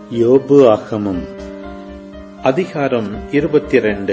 யோபு ஆகமம் அதிகாரம் இருபத்தி ரெண்டு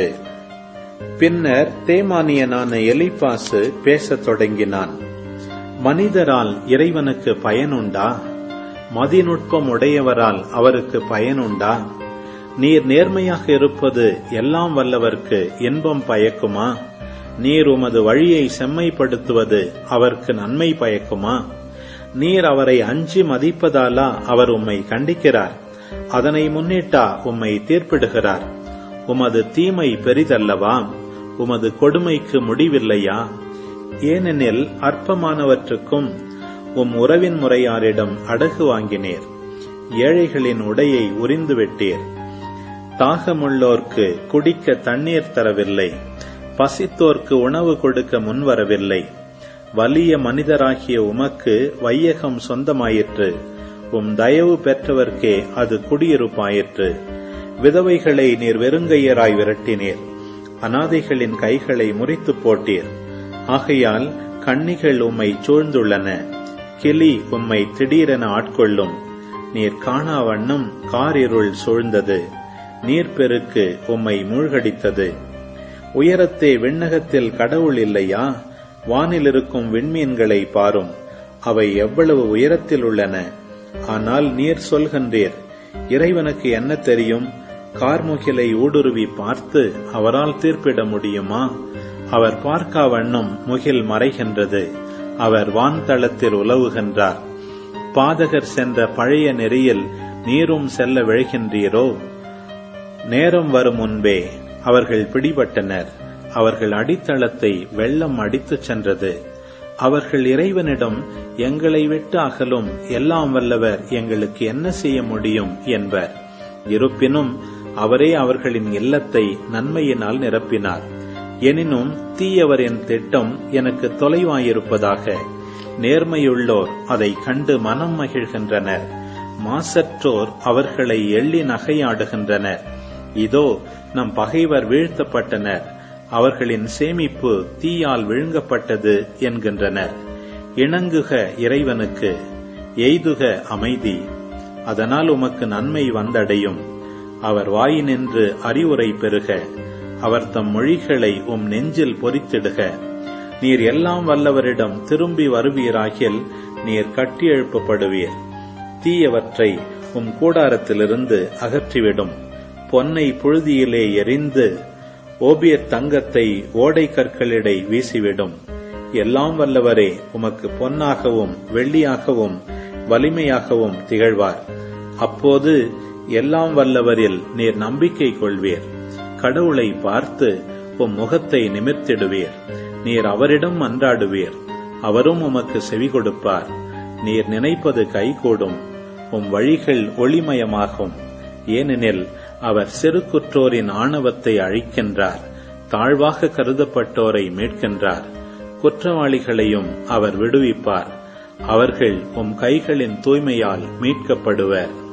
பின்னர் தேமானியனான எலிப்பாசு பேசத் தொடங்கினான் மனிதரால் இறைவனுக்கு பயனுண்டா மதிநுட்பம் உடையவரால் அவருக்கு பயனுண்டா நீர் நேர்மையாக இருப்பது எல்லாம் வல்லவர்க்கு இன்பம் பயக்குமா நீர் உமது வழியை செம்மைப்படுத்துவது அவருக்கு நன்மை பயக்குமா நீர் அவரை அஞ்சி மதிப்பதாலா அவர் உம்மை கண்டிக்கிறார் அதனை முன்னிட்டா உம்மை தீர்ப்பிடுகிறார் உமது தீமை பெரிதல்லவா உமது கொடுமைக்கு முடிவில்லையா ஏனெனில் அற்பமானவற்றுக்கும் உம் உறவின் முறையாரிடம் அடகு வாங்கினீர் ஏழைகளின் உடையை உரிந்து விட்டீர் தாகமுள்ளோர்க்கு குடிக்க தண்ணீர் தரவில்லை பசித்தோர்க்கு உணவு கொடுக்க முன்வரவில்லை வலிய மனிதராகிய உமக்கு வையகம் சொந்தமாயிற்று உம் தயவு பெற்றவர்க்கே அது குடியிருப்பாயிற்று விதவைகளை நீர் வெறுங்கையராய் விரட்டினீர் அனாதைகளின் கைகளை முறித்து போட்டீர் ஆகையால் கண்ணிகள் உம்மை சூழ்ந்துள்ளன கிளி உம்மை திடீரென ஆட்கொள்ளும் நீர் காணா வண்ணம் காரிருள் சூழ்ந்தது நீர்பெருக்கு உம்மை மூழ்கடித்தது உயரத்தே விண்ணகத்தில் கடவுள் இல்லையா வானில் இருக்கும் விண்மீன்களை பாரும் அவை எவ்வளவு உயரத்தில் உள்ளன ஆனால் நீர் சொல்கின்றீர் இறைவனுக்கு என்ன தெரியும் கார்முகிலை ஊடுருவி பார்த்து அவரால் தீர்ப்பிட முடியுமா அவர் பார்க்கா வண்ணம் முகில் மறைகின்றது அவர் வான்தளத்தில் உலவுகின்றார் பாதகர் சென்ற பழைய நெறியில் நீரும் செல்ல விழைகின்றீரோ நேரம் வரும் முன்பே அவர்கள் பிடிபட்டனர் அவர்கள் அடித்தளத்தை வெள்ளம் அடித்துச் சென்றது அவர்கள் இறைவனிடம் எங்களை விட்டு அகலும் எல்லாம் வல்லவர் எங்களுக்கு என்ன செய்ய முடியும் என்பர் இருப்பினும் அவரே அவர்களின் இல்லத்தை நன்மையினால் நிரப்பினார் எனினும் தீயவரின் திட்டம் எனக்கு தொலைவாயிருப்பதாக நேர்மையுள்ளோர் அதை கண்டு மனம் மகிழ்கின்றனர் மாசற்றோர் அவர்களை எள்ளி நகையாடுகின்றனர் இதோ நம் பகைவர் வீழ்த்தப்பட்டனர் அவர்களின் சேமிப்பு தீயால் விழுங்கப்பட்டது என்கின்றனர் இணங்குக இறைவனுக்கு எய்துக அமைதி அதனால் உமக்கு நன்மை வந்தடையும் அவர் வாயினின்று அறிவுரை பெறுக அவர் தம் மொழிகளை உம் நெஞ்சில் பொறித்திடுக நீர் எல்லாம் வல்லவரிடம் திரும்பி வருவீராகில் நீர் கட்டி எழுப்பப்படுவீர் தீயவற்றை உம் கூடாரத்திலிருந்து அகற்றிவிடும் பொன்னை புழுதியிலே எரிந்து ஓபியத் தங்கத்தை ஓடை கற்களிடை வீசிவிடும் எல்லாம் வல்லவரே உமக்கு பொன்னாகவும் வெள்ளியாகவும் வலிமையாகவும் திகழ்வார் அப்போது எல்லாம் வல்லவரில் நீர் நம்பிக்கை கொள்வீர் கடவுளை பார்த்து உம் முகத்தை நிமிர்த்திடுவீர் நீர் அவரிடம் அன்றாடுவீர் அவரும் உமக்கு செவி கொடுப்பார் நீர் நினைப்பது கைகூடும் உம் வழிகள் ஒளிமயமாகும் ஏனெனில் அவர் சிறு குற்றோரின் ஆணவத்தை அழிக்கின்றார் தாழ்வாக கருதப்பட்டோரை மீட்கின்றார் குற்றவாளிகளையும் அவர் விடுவிப்பார் அவர்கள் உம் கைகளின் தூய்மையால் மீட்கப்படுவர்